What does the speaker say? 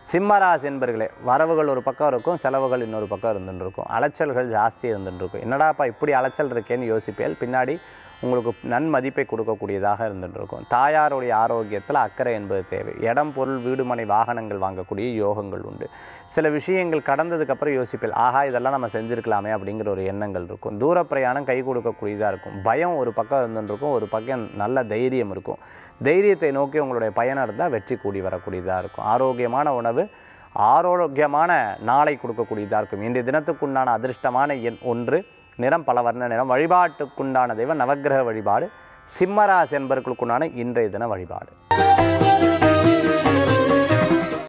சிம்மராசி என்பர்களே வரவுகள் ஒரு பக்கம் இருக்கும் செலவுகள் இன்னொரு பக்கம் இருந்துட்டு இருக்கும் அலைச்சல்கள் ஜாஸ்தி இருந்துட்டு இருக்கும் என்னடாப்பா இப்படி அலைச்சல் இருக்கேன்னு யோசிப்பேல் பின்னாடி உங்களுக்கு நன்மதிப்பை கொடுக்கக்கூடியதாக இருந்துட்டு இருக்கும் தாயாருடைய ஆரோக்கியத்தில் அக்கறை என்பது தேவை இடம் பொருள் வீடுமனை வாகனங்கள் வாங்கக்கூடிய யோகங்கள் உண்டு சில விஷயங்கள் கடந்ததுக்கப்புறம் யோசிப்பேன் ஆஹா இதெல்லாம் நம்ம செஞ்சுருக்கலாமே அப்படிங்கிற ஒரு எண்ணங்கள் இருக்கும் தூர பிரயாணம் கை கொடுக்கக்கூடியதாக இருக்கும் பயம் ஒரு பக்கம் இருந்துட்டு இருக்கும் ஒரு பக்கம் நல்ல தைரியம் இருக்கும் தைரியத்தை நோக்கி உங்களுடைய பயணம் இருந்தால் வெற்றி கூடி வரக்கூடியதாக இருக்கும் ஆரோக்கியமான உணவு ஆரோக்கியமான நாளை கொடுக்கக்கூடியதாக இருக்கும் இன்றைய தினத்துக்குண்டான அதிர்ஷ்டமான எண் ஒன்று நிறம் பல வர்ண நிறம் வழிபாட்டுக்குண்டான தெய்வம் நவக்கிரக வழிபாடு சிம்மராசி என்பவர்களுக்குண்டான இன்றைய தின வழிபாடு